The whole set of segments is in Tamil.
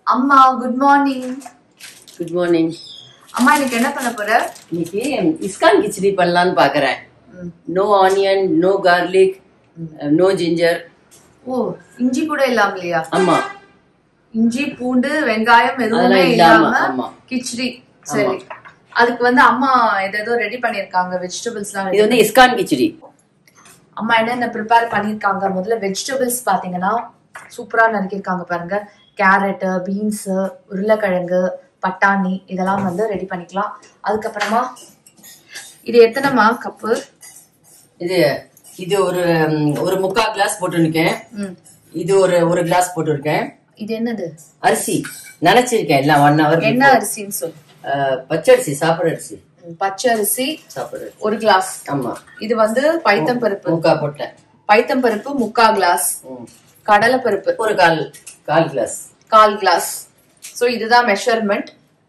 அம்மா குட் மார்னிங் குட் மார்னிங் அம்மா இன்னைக்கு என்ன பண்ண போற இன்னைக்கு இஸ்கான் கிச்சடி பண்ணலாம்னு பாக்குறேன் no onion no garlic no ginger oh இஞ்சி கூட இல்லாமலையா ஆமா இஞ்சி பூண்டு வெங்காயம் எதுவுமே அதெல்லாம் இல்லாம, இல்லாம ஆமா. கிச்சடி சரி அதுக்கு வந்து அம்மா ஏதேதோ ரெடி பண்ணிருக்காங்க வெஜிடபிள்ஸ் எல்லாம் இது வந்து இஸ்கான் கிச்சடி அம்மா என்னென்ன ப்ரிப்பேர் பண்ணிருக்காங்க முதல்ல வெஜிடபிள்ஸ் பாத்தீங்கன்னா சூப்பரா நறுக்கிருக்காங்க பாருங்க கேரட் பீன்ஸ் உருளைக்கிழங்கு பட்டாணி இதெல்லாம் வந்து ரெடி பண்ணிக்கலாம் அதுக்கப்புறமா இது எத்தனைமா கப்பு இது இது ஒரு ம், ஒரு முக்கால் கிளாஸ் போட்டுருக்கேன் ம் இது ஒரு ஒரு கிளாஸ் போட்டிருக்கேன் இது என்னது அரிசி நினைச்சிருக்கேன் எல்லாம் ஒன் ஹவர் என்ன அரிசின்னு சொல்லு பச்சரிசி சாப்பிட்ற அரிசி ம், பச்சை அரிசி சாப்பிட்ற ஒரு கிளாஸ் ஆமா இது வந்து பைத்தம் பருப்பு முக்கா போட்டேன் பைத்தம் பருப்பு முக்கா கிளாஸ் ம். கடலை பருப்பு ஒரு கால் கால் கிளாஸ் கால் கிளாஸ் ஸோ இதுதான் மெஷர்மெண்ட்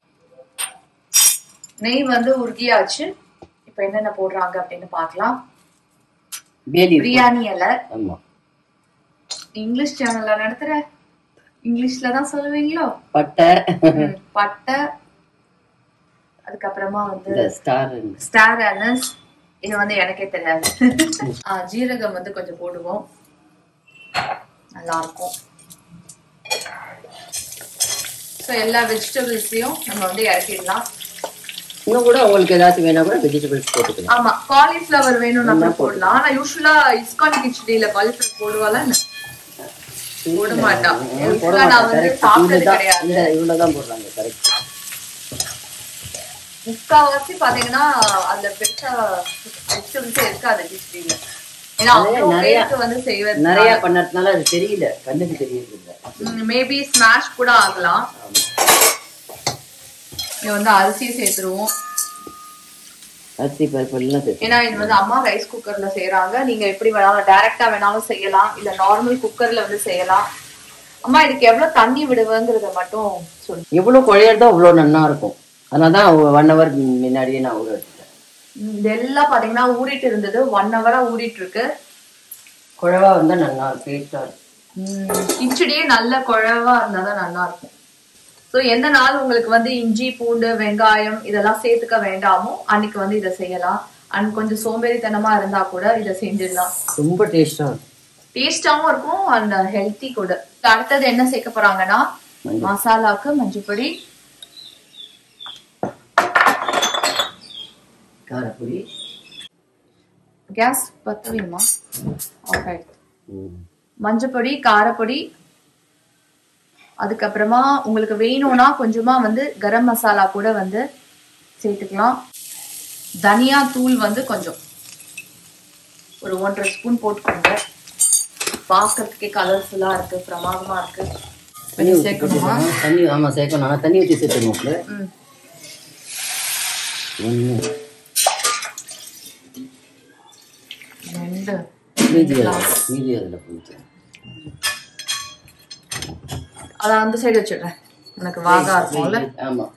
நெய் வந்து உருகியாச்சு இப்போ என்னென்ன போடுறாங்க அப்படின்னு பார்க்கலாம் பேலி பிரியாணி இலை ஆமா இங்கிலீஷ் சேனல்ல நடத்துற இங்கிலீஷ்ல தான் சொல்லுவீங்களோ பட்டை ம், பட்டை அதுக்கப்புறமா வந்து இந்த ஸ்டார் ஸ்டார் அனஸ் இது வந்து எனக்கே தெரியாது ஆ, ஜீரகம் வந்து கொஞ்சம் போடுவோம் நல்லா இருக்கும் ஸோ எல்லா வெஜிடபிள்ஸையும் நம்ம வந்து இறக்கிடலாம் இன்னும் கூட உங்களுக்கு ஏதாச்சும் வேணா கூட வெஜிடபிள்ஸ் போட்டுக்கலாம் ஆமா காலிஃப்ளவர் வேணும்னா கூட போடலாம் ஆனா யூஸ்வலா இஸ்கான் கிச்சடியில காலிஃப்ளவர் போடுவாளா என்ன போட மாட்டா ஏன் போட Usually நான் மாட்டேன் வந்து கரெக்ட் சாப்பிட்டது இதுதான் கிடையாது இந்த இவ்வளவுதான் போடுறாங்க கரெக்ட் முக்காவாசி பாத்தீங்கன்னா அதுல பெருசா வெஜிடபிள்ஸே இருக்காது கிச்சடியில ஏன்னா அதே அவ்வளவு நிறைய- பேருக்கு வந்து செய்வது நிறைய பண்ணதுனால அது தெரியல கண்ணுக்கு தெரியறது இல்ல மேபி ஸ்மாஷ் கூட ஆகலாம் இது வந்து அரிசி சேர்த்துருவோம் அரிசி பருப்பு எல்லாம் சேர்த்து ஏன்னா இது வந்து அம்மா ரைஸ் குக்கர்ல செய்யறாங்க நீங்க எப்படி வேணாலும் டைரக்டா வேணாலும் செய்யலாம் இல்ல நார்மல் குக்கர்ல வந்து செய்யலாம் அம்மா இதுக்கு எவ்வளவு தண்ணி விடுவேங்கிறத மட்டும் சொல்லு எவ்வளவு குழையறதோ அவ்வளவு நல்லா இருக்கும் அதனாலதான் ஒன் ஹவர் முன்னாடியே நான் ஊற வச்சுட்டேன் ம், இதெல்லாம் பாத்தீங்கன்னா ஊறிட்டு இருந்தது ஒன் ஹவரா ஊறிட்டு இருக்கு குழவா வந்தா நல்லா இருக்கும் டேஸ்டா இருக்கும் ம், கிச்சடியே நல்ல குழவா இருந்தாதான் நல்லா இருக்கும் சோ எந்த நாள் உங்களுக்கு வந்து இஞ்சி பூண்டு வெங்காயம் இதெல்லாம் சேர்த்துக்க வேண்டாமோ அன்னைக்கு வந்து இதை செய்யலாம் அண்ட் கொஞ்சம் சோம்பேறித்தனமா இருந்தா கூட இதை செஞ்சிடலாம் ரொம்ப டேஸ்டா இருக்கும் டேஸ்டாவும் இருக்கும் அண்ட் ஹெல்த்தி கூட அடுத்தது என்ன சேர்க்க போறாங்கன்னா மசாலாக்கு மஞ்சப்பொடி காரப்பொடி கேஸ் பத்த வேணுமா ஆஃப் ஆயிடுச்சு ம். மஞ்சப்பொடி காரப்பொடி அதுக்கப்புறமா உங்களுக்கு வேணும்னா கொஞ்சமா வந்து கரம் மசாலா கூட வந்து சேர்த்துக்கலாம் தனியா தூள் வந்து கொஞ்சம் ஒரு ஒன்றரை ஸ்பூன் போட்டுக்கோங்க பார்க்கறதுக்கே கலர்ஃபுல்லா இருக்கு பிரமாதமா இருக்கு தண்ணி ஊத்தி சேர்க்கணுமா போட்டுக்கணும். தண்ணி ஆமா சேர்க்கணும் ஆனா தண்ணி ஊற்றி சேர்த்துக்கணும் ம் ஒன்று ரெண்டு மீதி அதில் மீதி அதில் போயிட்டு அதை அந்த சைடு வச்சிடுறேன் எனக்கு வாகா இருக்கும்ல ஆமா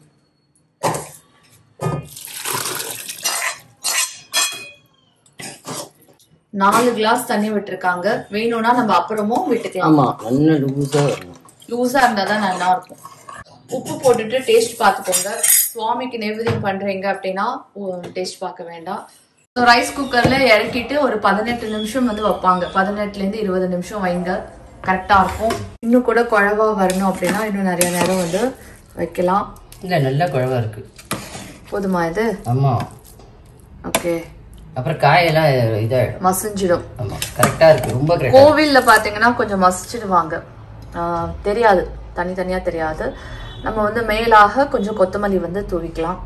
நாலு கிளாஸ் தண்ணி விட்டுருக்காங்க வேணும்னா நம்ம அப்புறமும் விட்டுக்கலாம் ஆமா நல்லா லூஸா வரணும் லூஸா இருந்தா தான் நல்லா இருக்கும் உப்பு போட்டுட்டு டேஸ்ட் பார்த்துக்கோங்க சுவாமிக்கு நைவேத்தியம் பண்றீங்க அப்படின்னா டேஸ்ட் பார்க்க வேண்டாம் ரைஸ் குக்கர்ல இறக்கிட்டு ஒரு பதினெட்டு நிமிஷம் வந்து வைப்பாங்க பதினெட்டுல இருந்து இருபது நிமிஷம் வைங்க கரெக்டா இருக்கும் இன்னும் கூட குழவா வரணும் அப்படின்னா இன்னும் நிறைய நேரம் வந்து வைக்கலாம் இல்ல நல்ல குழவா இருக்கு போதுமா இது ஆமா ஓகே அப்புறம் காயெல்லாம் இதாயிடும் மசிஞ்சிடும் ஆமா கரெக்டா இருக்கு ரொம்ப கரெக்டா கோவில்ல பாத்தீங்கன்னா கொஞ்சம் மசிச்சிடுவாங்க ஆஹ் தெரியாது தனித்தனியா தெரியாது நம்ம வந்து மேலாக கொஞ்சம் கொத்தமல்லி வந்து தூவிக்கலாம்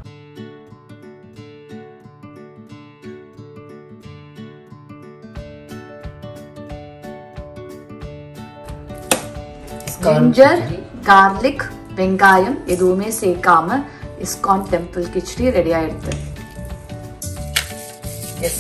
ஜிஞ்சர் கார்லிக் வெங்காயம் எதுவுமே சேர்க்காம இஸ்கான் டெம்பிள் கிச்சடி ரெடி ஆயிடுது எஸ்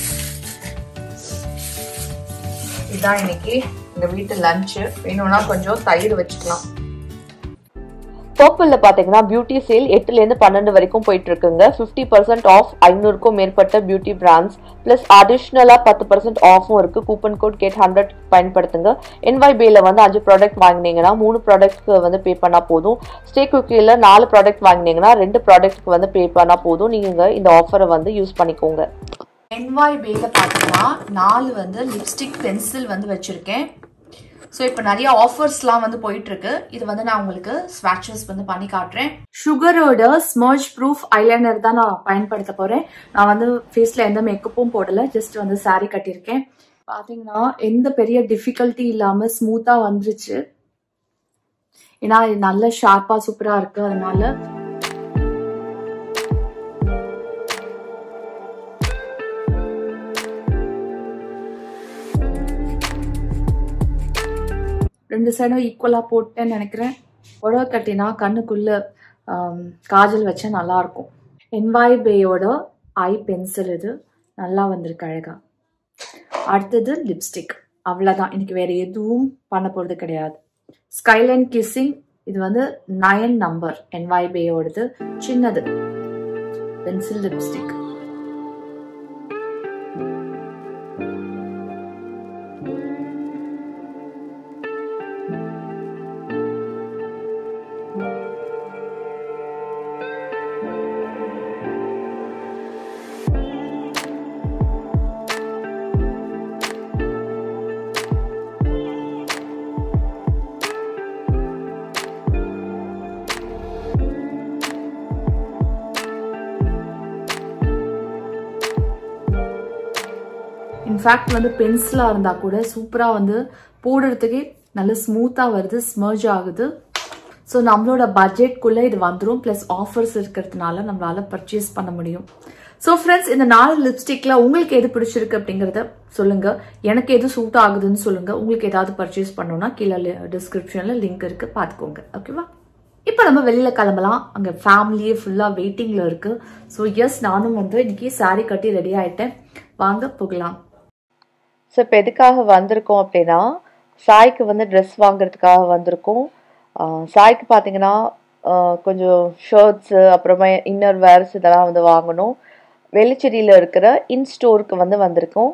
இதான் இன்னைக்கு எங்க வீட்டு லஞ்ச் வேணும்னா கொஞ்சம் தயிர் வச்சுக்கலாம் பர்பிளில் பார்த்தீங்கன்னா பியூட்டி சேல் எட்டுலேருந்து பன்னெண்டு வரைக்கும் போயிட்டு இருக்குங்க ஃபிஃப்டி பர்சன்ட் ஆஃப் ஐநூறுக்கும் மேற்பட்ட பியூட்டி பிராண்ட்ஸ் ப்ளஸ் அடிஷ்னலாக பத்து பர்சன்ட் ஆஃபும் இருக்குது கூப்பன் கோட் கேட் ஹண்ட்ரட் பயன்படுத்துங்க என்வாய் பேல வந்து அஞ்சு ப்ராடக்ட் வாங்கினீங்கன்னா மூணு ப்ராடக்ட்க்கு வந்து பே பண்ணால் போதும் ஸ்டே குக்கியில் நாலு ப்ராடக்ட் வாங்கினீங்கன்னா ரெண்டு ப்ராடக்ட்க்கு வந்து பே பண்ணால் போதும் நீங்கள் இந்த ஆஃபரை வந்து யூஸ் பண்ணிக்கோங்க என்வாய் பேல பார்த்தீங்கன்னா நாலு வந்து லிப்ஸ்டிக் பென்சில் வந்து வச்சுருக்கேன் ஸோ இப்போ நிறைய ஆஃபர்ஸ்லாம் வந்து போயிட்டு இருக்கு இது வந்து நான் உங்களுக்கு ஸ்வாட்சஸ் வந்து பண்ணி காட்டுறேன் சுகரோட ஸ்மர்ஜ் ப்ரூஃப் ஐலைனர் தான் நான் பயன்படுத்த போறேன் நான் வந்து ஃபேஸ்ல எந்த மேக்கப்பும் போடல ஜஸ்ட் வந்து saree கட்டியிருக்கேன் பாத்தீங்கன்னா எந்த பெரிய டிஃபிகல்ட்டி இல்லாம ஸ்மூத்தா வந்துருச்சு ஏன்னா இது நல்ல ஷார்ப்பா சூப்பரா இருக்கு அதனால ரெண்டு சைடும் ஈக்குவலாக போட்டேன்னு நினைக்கிறேன் புடவை கட்டினா கண்ணுக்குள்ள ஆம், காஜல் வச்சா நல்லா இருக்கும் என்வாய் பேயோட ஐ பென்சில் இது நல்லா வந்திருக்கு அழகா அடுத்தது லிப்ஸ்டிக் அவ்வளோதான் இன்னைக்கு வேற எதுவும் பண்ண போகிறது கிடையாது ஸ்கைலைன் கிஸ்ஸிங் இது வந்து நயன் நம்பர் என்வாய் பேயோடது சின்னது பென்சில் லிப்ஸ்டிக் இன்ஃபேக்ட் வந்து பென்சிலாக இருந்தால் கூட சூப்பராக வந்து போடுறதுக்கே நல்ல ஸ்மூத்தாக வருது ஸ்மர்ஜ் ஆகுது ஸோ நம்மளோட பட்ஜெட்குள்ளே இது வந்துடும் ப்ளஸ் ஆஃபர்ஸ் இருக்கிறதுனால நம்மளால பர்ச்சேஸ் பண்ண முடியும் ஸோ ஃப்ரெண்ட்ஸ் இந்த நாலு லிப்ஸ்டிக்ல உங்களுக்கு எது பிடிச்சிருக்கு அப்படிங்கிறத சொல்லுங்க எனக்கு எது சூட் ஆகுதுன்னு சொல்லுங்க உங்களுக்கு ஏதாவது பர்ச்சேஸ் பண்ணணும்னா கீழே டிஸ்கிரிப்ஷன்ல லிங்க் இருக்கு பார்த்துக்கோங்க ஓகேவா இப்போ நம்ம வெளியில கிளம்பலாம் அங்க ஃபேமிலியே ஃபுல்லா வெயிட்டிங்ல இருக்கு ஸோ எஸ் நானும் வந்து இன்னைக்கு saree கட்டி ரெடி ஆயிட்டேன் வாங்க போகலாம் ஸோ இப்போ எதுக்காக வந்திருக்கோம் அப்படின்னா சாய்க்கு வந்து ட்ரெஸ் வாங்குறதுக்காக வந்திருக்கோம் ஆஹ் சாய்க்கு பார்த்தீங்கன்னா ஆஹ் கொஞ்சம் ஷர்ட்ஸு அப்புறமா இன்னர் வேர்ஸ் இதெல்லாம் வந்து வாங்கணும் வெளிச்செடியில் இருக்கிற இன் ஸ்டோருக்கு வந்து வந்திருக்கோம்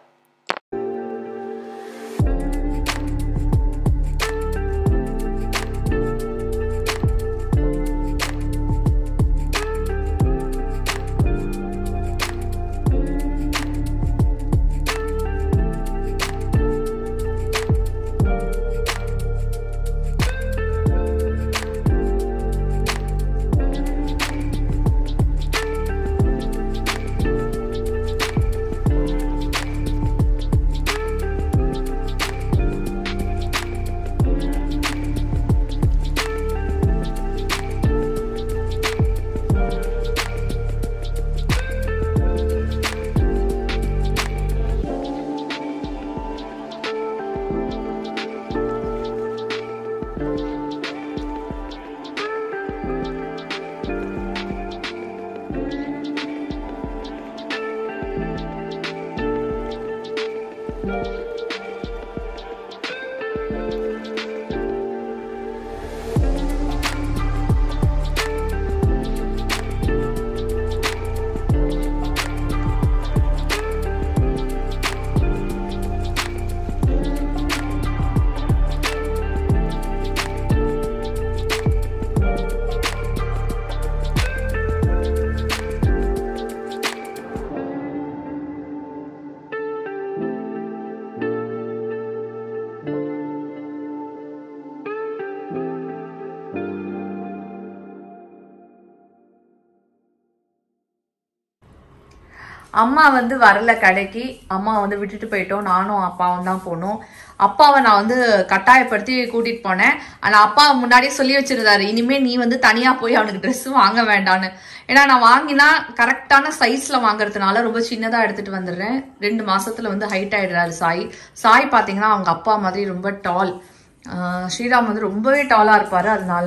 அம்மா வந்து வரல கடைக்கு அம்மா வந்து விட்டுட்டு போயிட்டோம் நானும் அப்பாவும் தான் போனோம் அப்பாவை நான் வந்து கட்டாயப்படுத்தி கூட்டிட்டு போனேன் ஆனா அப்பா முன்னாடியே சொல்லி வச்சிருந்தாரு இனிமே நீ வந்து தனியா போய் அவனுக்கு Dress வாங்க வேண்டான்னு ஏன்னா நான் வாங்கினா கரெக்டான சைஸ்ல வாங்குறதுனால ரொம்ப சின்னதா எடுத்துட்டு வந்துடுறேன் ரெண்டு மாசத்துல வந்து ஹைட் ஆயிடுறாரு சாய் சாய் பாத்தீங்கன்னா அவங்க அப்பா மாதிரி ரொம்ப டால் ஸ்ரீராம் வந்து ரொம்பவே டாலா இருப்பாரு அதனால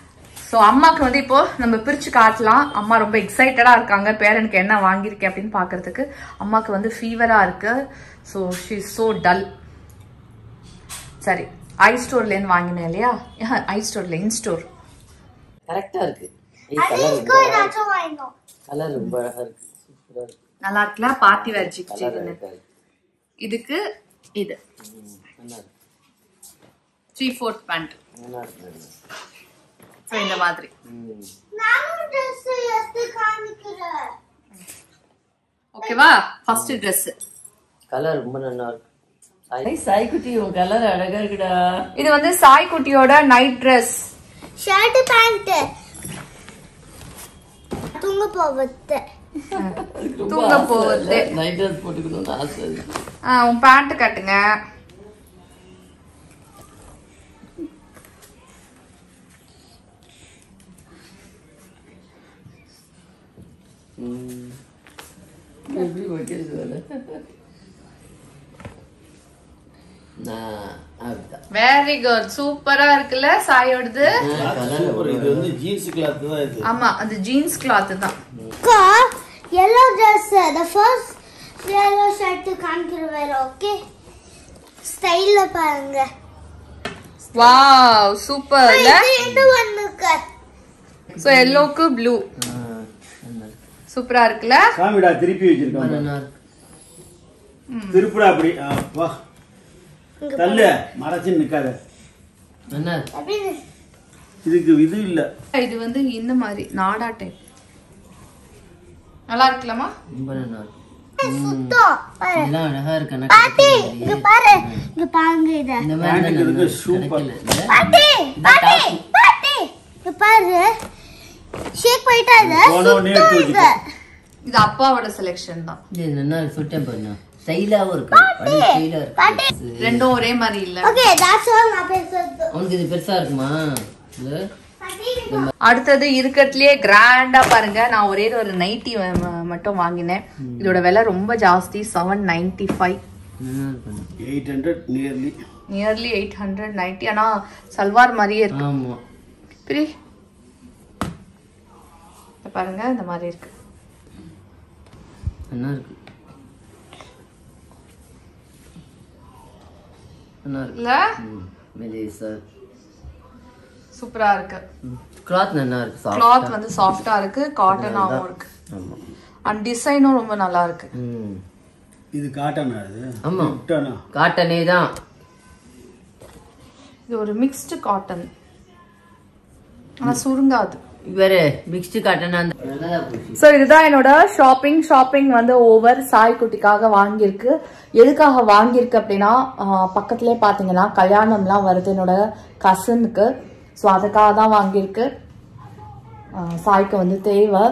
ஸோ அம்மாக்கு வந்து இப்போ நம்ம பிரிச்சு காட்டலாம் அம்மா ரொம்ப எக்ஸைட்டடா இருக்காங்க பேரனுக்கு என்ன வாங்கியிருக்கேன் அப்படின்னு பார்க்கிறதுக்கு அம்மாக்கு வந்து ஃபீவரா இருக்கு ஸோ ஷீ ஸோ டல் சரி ஐ ஸ்டோர்லேருந்து வாங்கினேன் இல்லையா ஐ ஸ்டோர்ல இன் ஸ்டோர் கரெக்டா இருக்கு கலர் ரொம்ப அழகா இருக்கு. கலர் ரொம்ப அழகா இருக்கு சூப்பரா இருக்கு நல்லா இருக்குல்ல பார்ட்டி வேர் ஜிக் கலர் ஜிக்னு அழகா இருக்கு இதுக்கு இது ம், நல்லா இருக்கு த்ரீ ஃபோர்த் பேண்ட் நல்லா இருக்கு நல்லா இருக்கு. ஸோ இந்த மாதிரி ம். ஓகேவா ஃபர்ஸ்ட் ட்ரெஸ் கலர் ரொம்ப நல்லா இருக்கு சாய் சாய் குட்டி உன் கலர் அழகா இருக்குடா இது வந்து சாய் குட்டியோட நைட் ட்ரெஸ் ஷர்ட் பேண்ட் தூங்க போவது தூங்க போகுது நைட் ட்ரெஸ் போட்டுக்கணும்னு ஆசை இருக்கு ஆ, உன் பேண்ட் கட்டுங்க ம். எப்படி வைக்கிறது வேலை நான் அப்படிதான் வெரி குட் சூப்பரா இருக்குல்ல சாயோடது சூப்பர் இது வந்து ஜீன்ஸ் கிளாத் தான் இது ஆமா அது ஜீன்ஸ் கிளாத் தான் yellow dress the first yellow shirt காமிக்கிறேன் ஓகே ஸ்டைல்ல பாருங்க வாவ் சூப்பர்ல இது எந்த ஒண்ணுக்கு சோ எல்லோக்கு ப்ளூ ஆ, நல்லா இருக்கு. சூப்பரா இருக்குல்ல சாமிடா திருப்பி வச்சிருக்காங்க நல்லா இருக்கு திருப்புடா அப்படி அப்பா தள்ளு மறைச்சு நிக்காத நல்லா இருக்கு அப்படின்னு இதுக்கு இது இல்ல இது வந்து இந்த மாதிரி நாடா டைப் நல்லா இருக்குல்லமா ரொம்ப நல்லா இருக்கு சுத்தம் பாரு இதெல்லாம் அழகா இருக்கு ஆனா பாட்டி கிடைக்கல இங்க இல்லையே. பாரு இங்க பாருங்க இத இந்த மாதிரி தான் பேண்ட்டுக்கு நல்லா இருக்கு, shoe கிடைக்கல இல்ல? பாட்டி பாட்டி பாட்டி இங்க பாரு ஷேக் போயிட்டா இது போனோடனே சுத்தம் எடுத்து இது இது அப்பாவோட செலெக்ஷன் தான் இது நல்லா இருக்கு சுட்டேன் பாருங்க ஸ்டைலாவும் இருக்கு பழைய ஸ்டைலா இருக்கு ரெண்டும் ஒரே மாதிரி இல்ல ஓகே தட்ஸ் ஆல் நான் பேசுறது உனக்கு இது பெருசா இருக்குமா இது பாட்டி அடுத்தது இருக்கிறதுலயே கிராண்டா பாருங்க நான் ஒரே ஒரு நைட்டி மட்டும் வாங்கினேன் இதோட விலை ரொம்ப ஜாஸ்தி செவன் நைன்டி ஃபைவ் நல்லா இருக்கு eight hundred nearly nearly eight hundred ninety ஆனா சல்வார் மாதிரியே இருக்கு ஆமா பிரி இத பாருங்க இந்த மாதிரி இருக்கு நல்லா இருக்கு நல்லா இருக்கு இல்ல ம், மெலிசா சூப்பரா இருக்கு கிளாத் நல்லா இருக்கு soft. கிளாத் வந்து சாஃப்டா இருக்கு காட்டனாவும் இருக்கு ஆமா அண்ட் டிசைனும் ரொம்ப நல்லா இருக்கு ம் இது காட்டனா இது ஆமா விட்டானா காட்டனே தான் இது ஒரு மிக்ஸ்டு காட்டன் ஆனா சுருங்காது வேற மிக்ஸ்டு காட்டன் அந்த நல்லா போச்சு ஸோ இதுதான் என்னோட ஷாப்பிங் ஷாப்பிங் வந்து ஓவர் சாய் குட்டிக்காக வாங்கியிருக்கு எதுக்காக வாங்கியிருக்கு அப்படின்னா ஆஹ், பக்கத்துலயே பார்த்தீங்கன்னா கல்யாணம்லாம் வருது என்னோட கசனுக்கு ஸோ அதுக்காக தான் வாங்கியிருக்கு ஆஹ், சாய்க்கு வந்து தேவை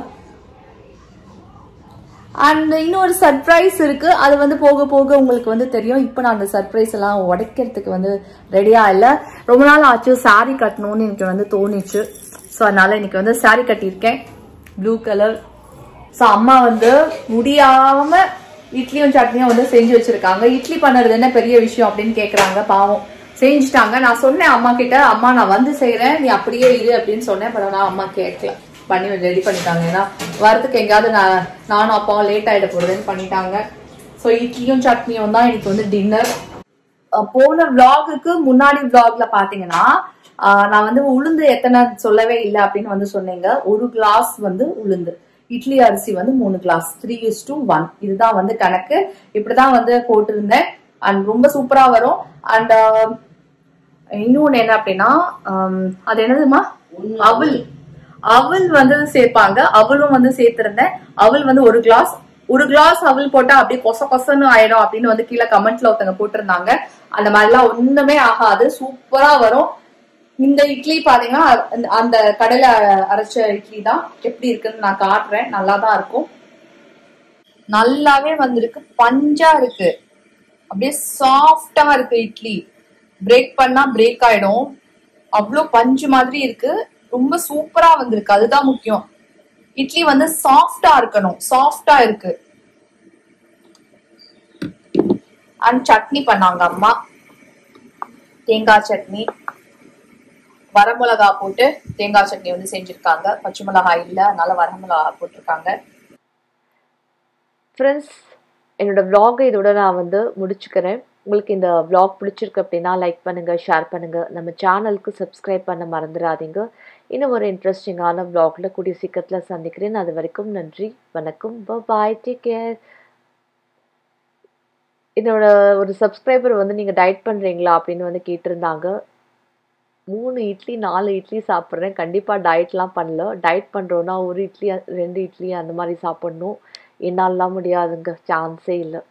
அண்ட் இன்னொரு சர்ப்ரைஸ் இருக்கு அது வந்து போக போக உங்களுக்கு வந்து தெரியும் இப்போ நான் அந்த சர்ப்ரைஸ் எல்லாம் உடைக்கிறதுக்கு வந்து ரெடியா இல்லை ரொம்ப நாள் ஆச்சு saree கட்டணும்னு எனக்கு வந்து தோணிச்சு ஸோ அதனால இன்னைக்கு வந்து saree கட்டியிருக்கேன் ப்ளூ கலர் ஸோ அம்மா வந்து முடியாம இட்லியும் சட்னியும் வந்து செஞ்சு வச்சிருக்காங்க இட்லி பண்ணுறது என்ன பெரிய விஷயம் அப்படின்னு கேக்குறாங்க பாவம் செஞ்சுட்டாங்க நான் சொன்னேன் அம்மா கிட்ட அம்மா நான் வந்து செய்றேன் நீ அப்படியே இரு அப்படின்னு சொன்னேன் பட் நான் அம்மா கேட்கல பண்ணி ரெடி பண்ணிட்டாங்க ஏன்னா வரதுக்கு எங்கேயாவது நான் நானும் அப்பாவும் லேட் ஆயிட போறதுன்னு பண்ணிட்டாங்க ஸோ இட்லியும் சட்னியும் தான் எனக்கு வந்து டின்னர் போன vlogக்கு முன்னாடி vlogல பாத்தீங்கன்னா அஹ், நான் வந்து உளுந்து எத்தனை சொல்லவே இல்லை அப்படின்னு வந்து சொன்னீங்க ஒரு கிளாஸ் வந்து உளுந்து இட்லி அரிசி வந்து மூணு glass three is to one இதுதான் வந்து கணக்கு இப்படிதான் வந்து போட்டிருந்தேன் அண்ட் ரொம்ப சூப்பரா வரும் அண்ட் இன்னொன்னு என்ன அப்படின்னா ஆம், அது என்னதுமா அவல் அவல் வந்து சேர்ப்பாங்க அவலும் வந்து சேர்த்திருந்தேன் அவல் வந்து ஒரு கிளாஸ் ஒரு கிளாஸ் அவல் போட்டா அப்படியே கொச கொசன்னு ஆயிடும் அப்படின்னு வந்து கீழே கமெண்ட்ல ஒருத்தங்க போட்டிருந்தாங்க அந்த மாதிரிலாம் ஒண்ணுமே ஆகாது சூப்பரா வரும் இந்த இட்லி பாத்தீங்கன்னா அந்த- அந்த கடையில அரைச்ச இட்லி தான் எப்படி இருக்குன்னு நான் காட்டுறேன் நல்லா தான் இருக்கும் நல்லாவே வந்திருக்கு பஞ்சா இருக்கு அப்படியே சாஃப்டா இருக்கு இட்லி பிரேக் பண்ணா பிரேக் ஆயிடும் அவ்வளோ பஞ்சு மாதிரி இருக்கு ரொம்ப சூப்பரா வந்திருக்கு அதுதான் முக்கியம் இட்லி வந்து சாஃப்டா இருக்கணும் சாஃப்டா இருக்கு அண்ட் சட்னி பண்ணாங்க அம்மா தேங்காய் சட்னி வரமிளகா போட்டு தேங்காய் சட்னி வந்து செஞ்சிருக்காங்க பச்சை மிளகாய் இல்ல அதனால வரமிளகா போட்டிருக்காங்க ஃப்ரெண்ட்ஸ் என்னோட vlog இதோட நான் வந்து முடிச்சுக்கிறேன் உங்களுக்கு இந்த vlog பிடிச்சிருக்கு அப்படின்னா லைக் பண்ணுங்கள் ஷேர் பண்ணுங்கள் நம்ம சேனலுக்கு சப்ஸ்கிரைப் பண்ண மறந்துடாதீங்க இன்னும் ஒரு இன்ட்ரெஸ்டிங்கான vlogல கூடிய சீக்கிரத்தில் சந்திக்கிறேன் அது வரைக்கும் நன்றி வணக்கம் பாய் டேக் கேர் என்னோட ஒரு சப்ஸ்கிரைபர் வந்து நீங்கள் டயட் பண்ணுறீங்களா அப்படின்னு வந்து கேட்டிருந்தாங்க மூணு இட்லி நாலு இட்லி சாப்பிட்றேன் கண்டிப்பாக டயட்லாம் பண்ணல டயட் பண்ணுறோன்னா ஒரு இட்லி ரெண்டு இட்லி அந்த மாதிரி சாப்பிட்ணும் என்னாலலாம் முடியாதுங்க சான்ஸே இல்லை